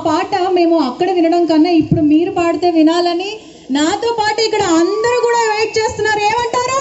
పాట మేము అక్కడ వినడం కన్నా ఇప్పుడు మీరు పాడితే వినాలని నాతో పాటు ఇక్కడ అందరూ కూడా వెయిట్ చేస్తున్నారు ఏమంటారు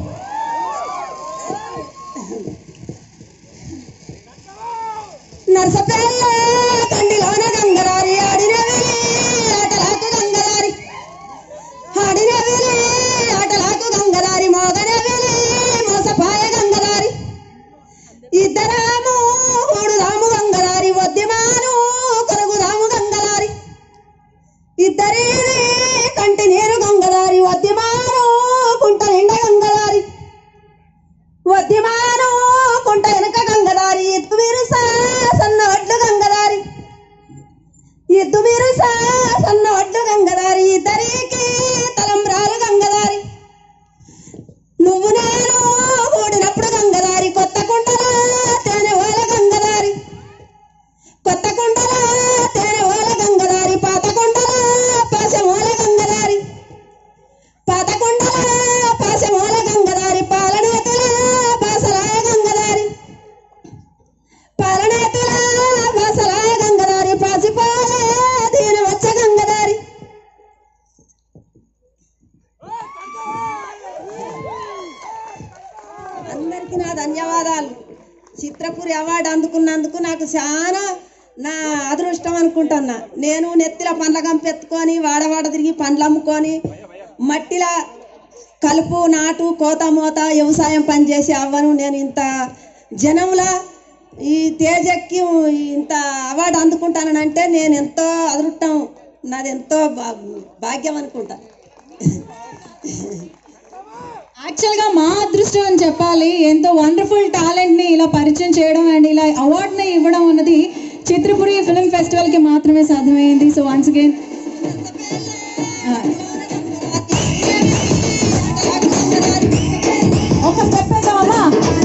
నర్సపేళ్ళ కండిలోన గంగరారి ఆడినవి ఆటలాకు గంగరారి ఆడినవి ఆటలాకు గంగరారి మోగనవి మోసపాయ గంగరారి ఇద్దరాము ఓడుదాము గంగరారి వద్యమాను కొరుగుదాము గంగరారి ఇద్దరి కంటి నీరు గంగరారి వద్యమాను కుంట నిండ గంగరారి వద్యమాను కుంట వెనక గంగదారి ఎత్తు మీరు సన్న ఒడ్లు గంగదారి ఎత్తు మీరు సన్న ఒడ్లు గంగదారి ఇద్దరికి తలంబ్రాలు గంగదారి నువ్వు నేను కూడినప్పుడు గంగదారి కొత్త కుండల తేనె వాళ్ళ గంగదారి కొత్త కుండల తేనె వాళ్ళ గంగదారి పాత కుండల పాశమూల గంగదారి పాత కుండల పాశమూల గంగదారి పాలనేతుల బాసరాయ గంగదారి పాలనేతుల బాసరాయ గంగదారి పాసిపోయే దీని వచ్చ గంగదారి అందరికీ నా ధన్యవాదాలు చిత్రపురి అవార్డు అందుకున్నందుకు నాకు చాలా నా అదృష్టం అనుకుంటున్నా నేను నెత్తిల పండ్ల గంపెత్తుకొని వాడవాడ తిరిగి పండ్లు అమ్ముకొని మట్టిల కలుపు నాటు కోత మోత వ్యవసాయం పనిచేసి అవ్వను నేను ఇంత జనంలా ఈ తేజక్కి ఇంత అవార్డు అందుకుంటానంటే నేను ఎంతో అదృష్టం నాది ఎంతో భా- భాగ్యం అనుకుంటా యాక్చువల్ గా మా అదృష్టం అని చెప్పాలి ఎంతో వండర్ఫుల్ టాలెంట్ ని ఇలా పరిచయం చేయడం అండ్ ఇలా అవార్డ్ ని ఇవ్వడం అన్నది చిత్రపురి ఫిల్మ్ ఫెస్టివల్ కి మాత్రమే సాధ్యమైంది సో వన్స్ అగైన్ ఒక స్టెప్ వేద్దామా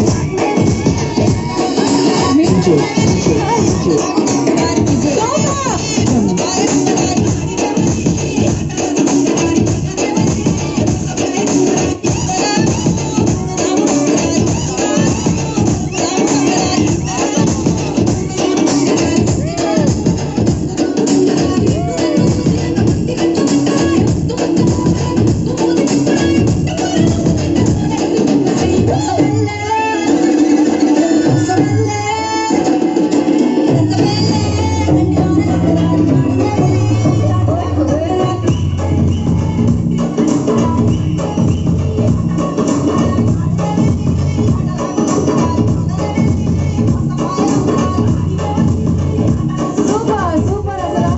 సూపర్ సూపర్ అసలు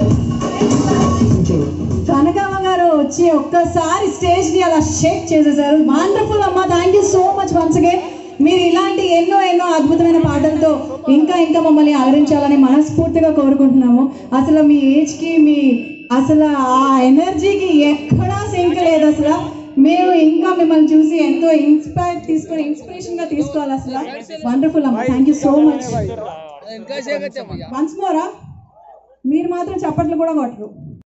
కనకమ్మ గారు వచ్చి ఒక్కసారి స్టేజ్ ని అలా షేక్ చేసేసారు వండర్ఫుల్ అమ్మ thank you so much once again మీరు ఇలాంటి ఎన్నో ఎన్నో అద్భుతమైన పాటలతో ఇంకా ఇంకా మమ్మల్ని అలరించాలని మనస్ఫూర్తిగా కోరుకుంటున్నాము అసలు మీ ఏజ్ కి మీ అసలు ఆ ఎనర్జీకి ఎక్కడా సింక్ లేదు అసలు మేము ఇంకా మిమ్మల్ని చూసి ఎంతో ఇన్స్పైర్ తీసుకొని ఇన్స్పిరేషన్ గా తీసుకోవాలి అసలు వండర్ఫుల్ అమ్మ thank you so much once మోరా మీరు మాత్రం చప్పట్లు కూడా కొట్టరు